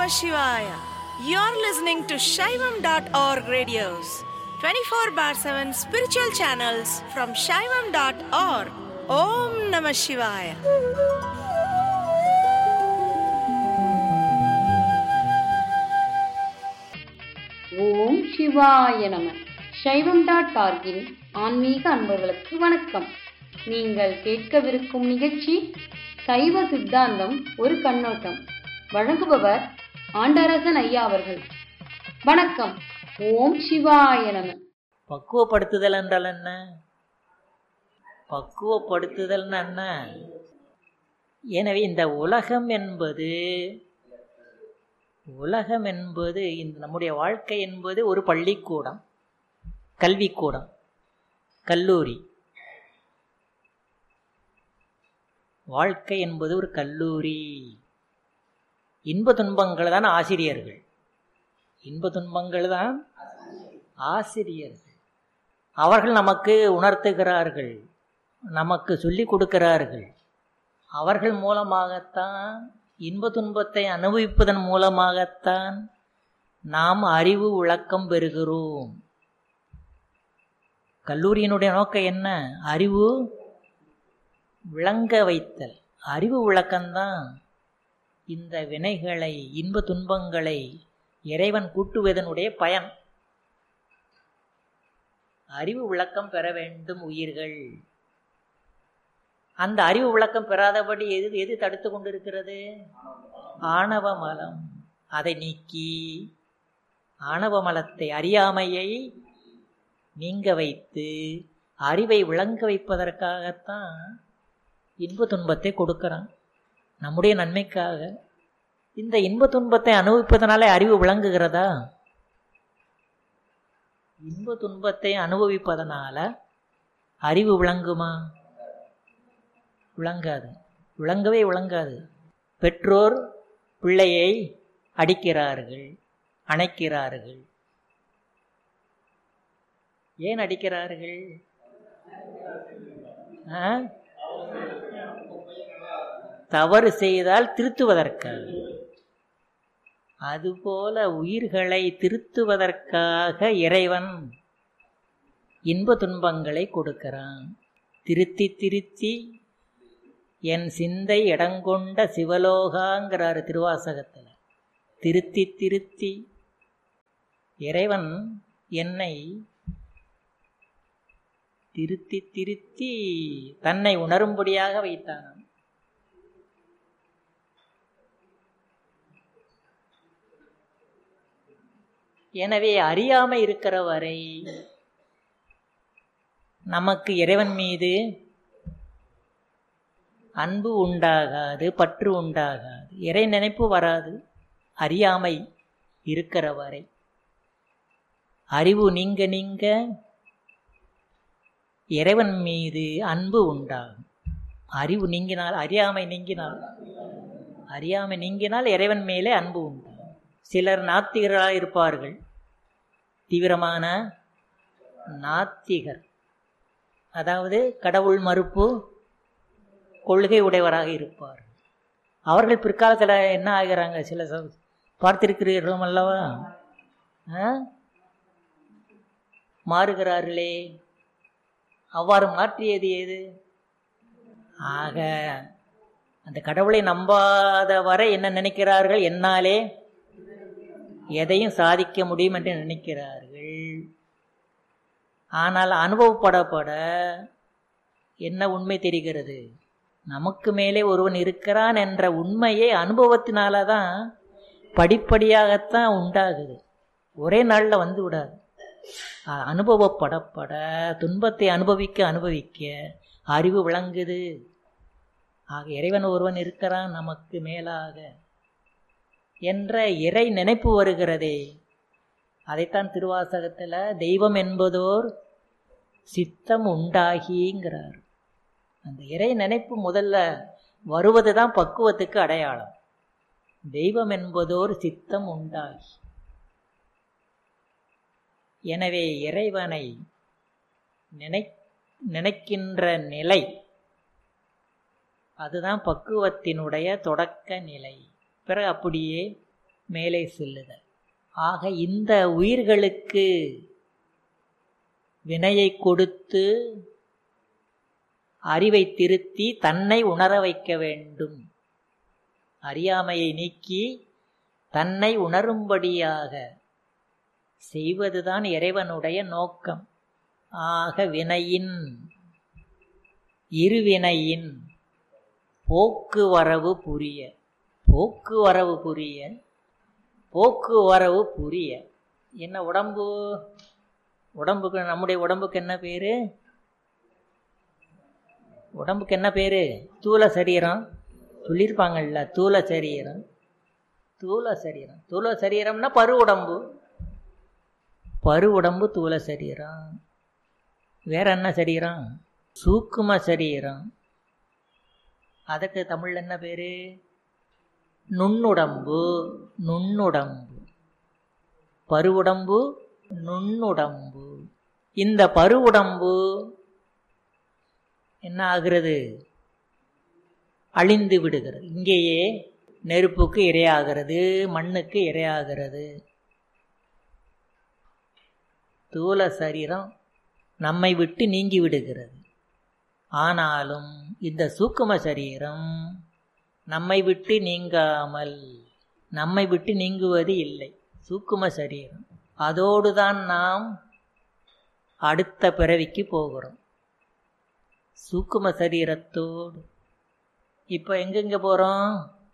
Namah Shivaya. You're listening to Shaivam.org radios, 24 bar 7 spiritual channels from Shaivam.org. Om Namah Shivaya. ஓம் சிவாய நம சைவம் dot ஆர்கின் ஆன்மீக அன்பர்களுக்கு வணக்கம் நீங்கள் கேட்கவிருக்கும் நிகழ்ச்சி சைவ சித்தாந்தம் ஒரு கண்ணோட்டம் வழங்குபவர் ஆண்டரசன் ஐயா அவர்கள் வணக்கம் ஓம் சிவாய நம பக்குவப்படுத்துதல் என்றால் என்ன பக்குவப்படுத்துதல்னா என்ன எனவே இந்த உலகம் என்பது உலகம் என்பது இந்த நம்முடைய வாழ்க்கை என்பது ஒரு பள்ளிக்கூடம் கல்விக்கூடம் கல்லூரி வாழ்க்கை என்பது ஒரு கல்லூரி இன்ப துன்பங்கள் தான் ஆசிரியர்கள் இன்ப துன்பங்கள் தான் ஆசிரியர்கள் அவர்கள் நமக்கு உணர்த்துகிறார்கள் நமக்கு சொல்லிக் கொடுக்கிறார்கள் அவர்கள் மூலமாகத்தான் இன்ப துன்பத்தை அனுபவிப்பதன் மூலமாகத்தான் நாம் அறிவு விளக்கம் பெறுகிறோம் கல்லூரியினுடைய நோக்கம் என்ன அறிவு விளங்க வைத்தல் அறிவு விளக்கம்தான் இந்த வினைகளை இன்ப துன்பங்களை இறைவன் கூட்டுவதனுடைய பயன் அறிவு விளக்கம் பெற வேண்டும் உயிர்கள் அந்த அறிவு விளக்கம் பெறாதபடி எது எது தடுத்து கொண்டிருக்கிறது ஆணவ மலம் அதை நீக்கி ஆணவ மலத்தை அறியாமையை நீங்க வைத்து அறிவை விளங்க வைப்பதற்காகத்தான் இன்ப துன்பத்தை கொடுக்கிறான் நம்முடைய நன்மைக்காக இந்த இன்ப துன்பத்தை அனுபவிப்பதனாலே அறிவு விளங்குகிறதா இன்ப துன்பத்தை அனுபவிப்பதனால அறிவு விளங்குமா விளங்காது விளங்கவே விளங்காது பெற்றோர் பிள்ளையை அடிக்கிறார்கள் அணைக்கிறார்கள் ஏன் அடிக்கிறார்கள் ஆ? தவறு செய்தால் திருத்துவதற்காக அதுபோல உயிர்களை திருத்துவதற்காக இறைவன் இன்ப துன்பங்களை கொடுக்கிறான் திருத்தி திருத்தி என் சிந்தை இடங்கொண்ட சிவலோகாங்கிறாரு திருவாசகத்தில் திருத்தி திருத்தி இறைவன் என்னை திருத்தி திருத்தி தன்னை உணரும்படியாக வைத்தானாம் எனவே அறியாமை இருக்கிற வரை நமக்கு இறைவன் மீது அன்பு உண்டாகாது பற்று உண்டாகாது இறை நினைப்பு வராது அறியாமை இருக்கிற வரை அறிவு நீங்க நீங்க இறைவன் மீது அன்பு உண்டாகும் அறிவு நீங்கினால் அறியாமை நீங்கினால் அறியாமை நீங்கினால் இறைவன் மேலே அன்பு உண்டாகும் சிலர் நாத்திகர்களாக இருப்பார்கள் தீவிரமான நாத்திகர் அதாவது கடவுள் மறுப்பு கொள்கை உடையவராக இருப்பார் அவர்கள் பிற்காலத்தில் என்ன ஆகிறாங்க சில ச- பார்த்திருக்கிறீர்களும் அல்லவா ஆ? மாறுகிறார்களே அவ்வாறு மாற்றியது ஏது ஆக அந்த கடவுளை நம்பாத வரை என்ன நினைக்கிறார்கள் என்னாலே எதையும் சாதிக்க முடியும் என்று நினைக்கிறார்கள் ஆனால் அனுபவப்படப்பட என்ன உண்மை தெரிகிறது நமக்கு மேலே ஒருவன் இருக்கிறான் என்ற உண்மையை அனுபவத்தினால தான் படிப்படியாகத்தான் உண்டாகுது ஒரே நாளில் வந்து விடாது அ- அனுபவப்படப்பட துன்பத்தை அனுபவிக்க அனுபவிக்க அறிவு விளங்குது ஆக இறைவன் ஒருவன் இருக்கிறான் நமக்கு மேலாக என்ற இறை நினைப்பு வருகிறதே அதைத்தான் திருவாசகத்தில் தெய்வம் என்பதோர் சித்தம் உண்டாகிங்கிறார் அந்த இறை நினைப்பு முதல்ல வருவது தான் பக்குவத்துக்கு அடையாளம் தெய்வம் என்பதோர் சித்தம் உண்டாகி எனவே இறைவனை நினை நினைக்கின்ற நிலை அதுதான் பக்குவத்தினுடைய தொடக்க நிலை பிறகு அப்படியே மேலே செல்லுதல் ஆக இந்த உயிர்களுக்கு வினையை கொடுத்து அறிவை திருத்தி தன்னை உணர வைக்க வேண்டும் அறியாமையை நீக்கி தன்னை உணரும்படியாக செய்வதுதான் இறைவனுடைய நோக்கம் ஆக வினையின் இருவினையின் போக்குவரவு புரிய போக்குவரவு புரிய போக்குவரவு புரிய என்ன உடம்பு உடம்புக்கு நம்முடைய உடம்புக்கு என்ன பேரு உடம்புக்கு என்ன பேரு தூல சரீரம் சொல்லியிருப்பாங்கல்ல தூல சரீரம் தூல சரீரம் தூல சரீரம்னா பரு உடம்பு பரு உடம்பு தூல சரீரம் வேற என்ன சரீரம் சூக்கும சரீரம் அதுக்கு தமிழ்ல என்ன பேரு நுண்ணுடம்பு நுண்ணுடம்பு பருவுடம்பு நுண்ணுடம்பு இந்த பருவுடம்பு என்ன ஆகிறது அழிந்து விடுகிறது இங்கேயே நெருப்புக்கு இரையாகிறது மண்ணுக்கு இரையாகிறது தூல சரீரம் நம்மை விட்டு நீங்கி விடுகிறது ஆனாலும் இந்த சூக்கும சரீரம் நம்மை விட்டு நீங்காமல் நம்மை விட்டு நீங்குவது இல்லை சூக்கும சரீரம் அதோடு தான் நாம் அடுத்த பிறவிக்கு போகிறோம் சூக்கும சரீரத்தோடு இப்போ எங்கெங்க போகிறோம்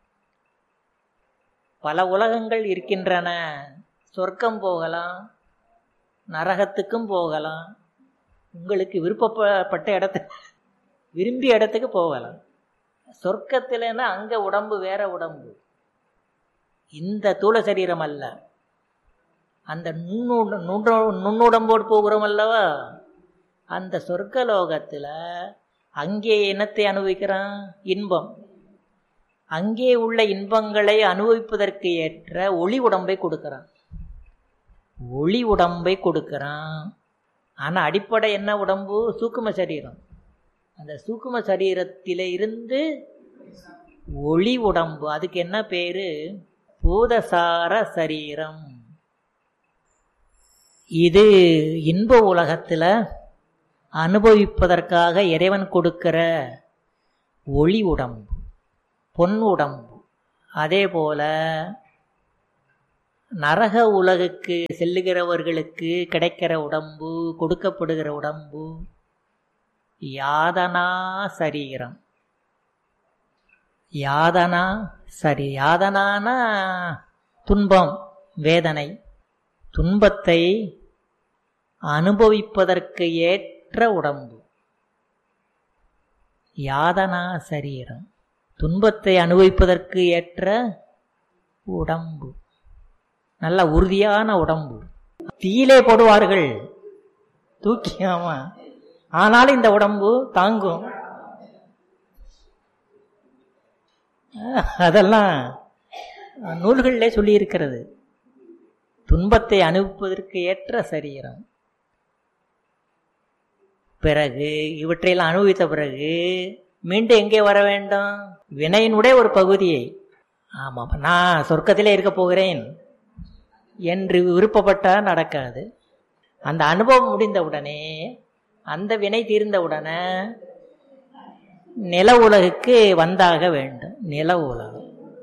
பல உலகங்கள் இருக்கின்றன சொர்க்கம் போகலாம் நரகத்துக்கும் போகலாம் உங்களுக்கு விருப்பப்பட்ட இடத்து விரும்பிய இடத்துக்கு போகலாம் சொர்க்கத்திலன்னா அங்கே உடம்பு வேற உடம்பு இந்த தூள சரீரம் அல்ல அந்த நுண்ணு நுண்ணு நுண்ணுடம்போடு போகிறோம் அல்லவா அந்த சொர்க்கலோகத்தில் அங்கே இனத்தை அனுபவிக்கிறான் இன்பம் அங்கே உள்ள இன்பங்களை அனுபவிப்பதற்கு ஏற்ற ஒளி உடம்பை கொடுக்கிறான் ஒளி உடம்பை கொடுக்கிறான் ஆனால் அடிப்படை என்ன உடம்பு சூக்கும சரீரம் அந்த சூக்கும சரீரத்தில இருந்து ஒளி உடம்பு அதுக்கு என்ன பேரு பூதசார சரீரம் இது இன்ப உலகத்தில் அனுபவிப்பதற்காக இறைவன் கொடுக்கிற ஒளி உடம்பு பொன் உடம்பு அதே போல நரக உலகுக்கு செல்லுகிறவர்களுக்கு கிடைக்கிற உடம்பு கொடுக்கப்படுகிற உடம்பு யாதனா சரீரம் யாதனா சரி யாதனான துன்பம் வேதனை துன்பத்தை அனுபவிப்பதற்கு ஏற்ற உடம்பு யாதனா சரீரம் துன்பத்தை அனுபவிப்பதற்கு ஏற்ற உடம்பு நல்ல உறுதியான உடம்பு தீயிலே போடுவார்கள் தூக்கி ஆமா ஆனாலும் இந்த உடம்பு தாங்கும் அதெல்லாம் நூல்களிலே சொல்லியிருக்கிறது துன்பத்தை அனுபவிப்பதற்கு ஏற்ற சரீரம் பிறகு இவற்றையெல்லாம் அனுபவித்த பிறகு மீண்டும் எங்கே வர வேண்டும் வினையினுடைய ஒரு பகுதியை ஆமாம் நான் சொர்க்கத்திலே இருக்க போகிறேன் என்று விருப்பப்பட்டால் நடக்காது அந்த அனுபவம் முடிந்தவுடனே அந்த வினை தீர்ந்தவுடனே நில உலகுக்கு வந்தாக வேண்டும் நில உலகம்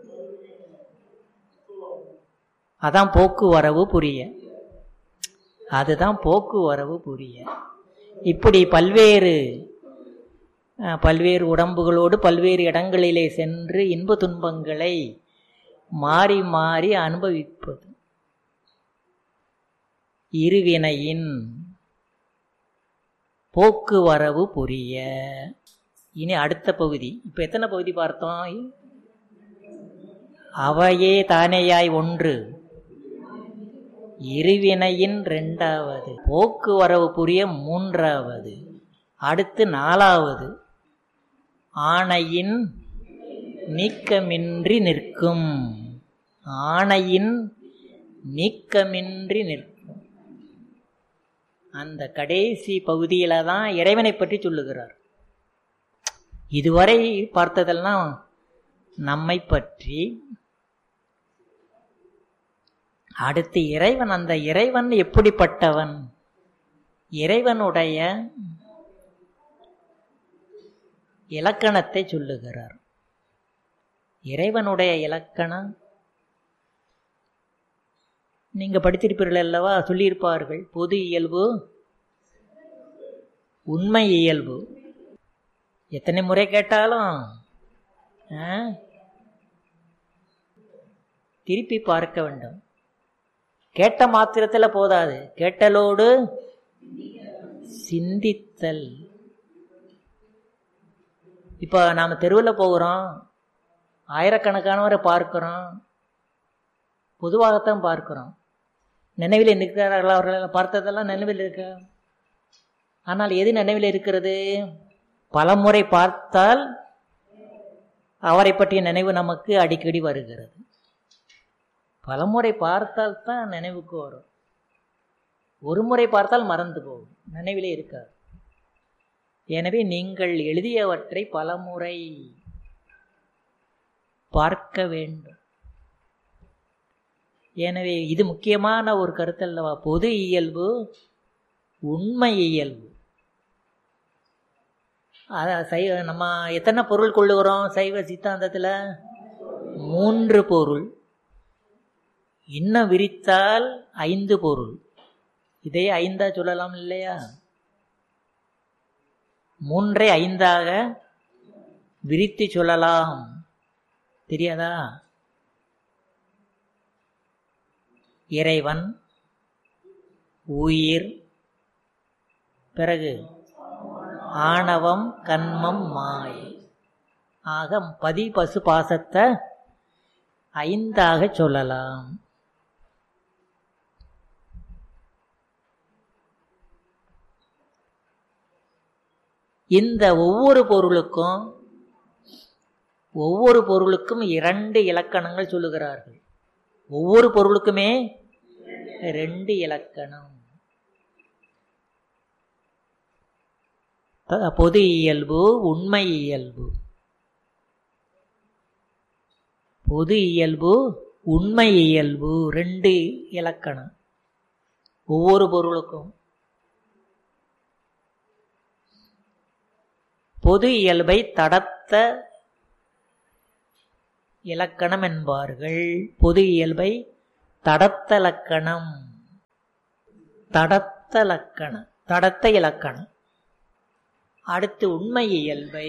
அதான் போக்குவரவு புரிய அதுதான் போக்குவரவு புரிய இப்படி பல்வேறு பல்வேறு உடம்புகளோடு பல்வேறு இடங்களிலே சென்று இன்ப துன்பங்களை மாறி மாறி அனுபவிப்பது இருவினையின் போக்குவரவு புரிய இனி அடுத்த பகுதி இப்போ எத்தனை பகுதி பார்த்தோம் அவையே தானேயாய் ஒன்று இருவினையின் ரெண்டாவது போக்குவரவு புரிய மூன்றாவது அடுத்து நாலாவது ஆணையின் நீக்கமின்றி நிற்கும் ஆணையின் நீக்கமின்றி நிற்கும் அந்த கடைசி பகுதியில தான் இறைவனை பற்றி சொல்லுகிறார் இதுவரை பார்த்ததெல்லாம் நம்மை பற்றி அடுத்து இறைவன் அந்த இறைவன் எப்படிப்பட்டவன் இறைவனுடைய இலக்கணத்தை சொல்லுகிறார் இறைவனுடைய இலக்கணம் நீங்க படித்திருப்பீர்கள் அல்லவா சொல்லியிருப்பார்கள் பொது இயல்பு உண்மை இயல்பு எத்தனை முறை கேட்டாலும் ஆ? திருப்பி பார்க்க வேண்டும் கேட்ட மாத்திரத்தில் போதாது கேட்டலோடு சிந்தித்தல் இப்போ நாம் தெருவில் போகிறோம் ஆயிரக்கணக்கானவரை பார்க்கிறோம் பொதுவாகத்தான் பார்க்கிறோம் நினைவில் நிற்கிறார்களா அவர்கள் பார்த்ததெல்லாம் நினைவில் இருக்கா ஆனால் எது நினைவில் இருக்கிறது பலமுறை பார்த்தால் அவரை பற்றிய நினைவு நமக்கு அடிக்கடி வருகிறது பலமுறை பார்த்தால் தான் நினைவுக்கு வரும் ஒரு முறை பார்த்தால் மறந்து போகும் நினைவிலே இருக்காது எனவே நீங்கள் எழுதியவற்றை பலமுறை பார்க்க வேண்டும் எனவே இது முக்கியமான ஒரு கருத்தல்லவா பொது இயல்பு உண்மை இயல்பு அத சைவ நம்ம எத்தனை பொருள் கொள்ளுகிறோம் சைவ சித்தாந்தத்தில் மூன்று பொருள் இன்னும் விரித்தால் ஐந்து பொருள் இதை ஐந்தா சொல்லலாம் இல்லையா மூன்றை ஐந்தாக விரித்து சொல்லலாம் தெரியாதா இறைவன் உயிர் பிறகு ஆணவம் கண்மம் மாய் ஆக பதி பசு பாசத்தை ஐந்தாக சொல்லலாம் இந்த ஒவ்வொரு பொருளுக்கும் ஒவ்வொரு பொருளுக்கும் இரண்டு இலக்கணங்கள் சொல்லுகிறார்கள் ஒவ்வொரு பொருளுக்குமே ரெண்டு இலக்கணம் த- பொது இயல்பு உண்மை இயல்பு பொது இயல்பு உண்மை இயல்பு ரெண்டு இலக்கணம் ஒவ்வொரு பொருளுக்கும் பொது இயல்பை தடத்த இலக்கணம் என்பார்கள் பொது இயல்பை தடத்த இலக்கணம் தடத்த இலக்கணம் தடத்த இலக்கணம் அடுத்து உண்மை இயல்பை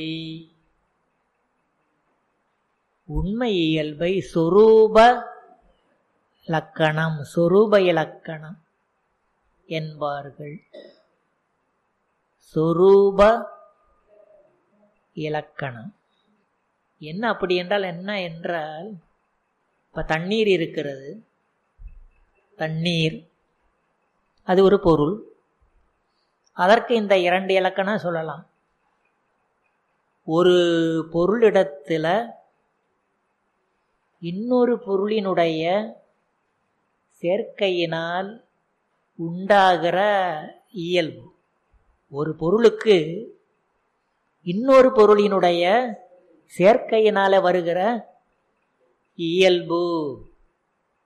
உண்மை இயல்பை சொரூப இலக்கணம் சொரூப இலக்கணம் என்பார்கள் சொரூப இலக்கணம் என்ன அப்படி என்றால் என்ன என்றால் இப்போ தண்ணீர் இருக்கிறது தண்ணீர் அது ஒரு பொருள் அதற்கு இந்த இரண்டு இலக்கணம் சொல்லலாம் ஒரு பொருளிடத்தில் இன்னொரு பொருளினுடைய சேர்க்கையினால் உண்டாகிற இயல்பு ஒரு பொருளுக்கு இன்னொரு பொருளினுடைய சேர்க்கையினால வருகிற இயல்பு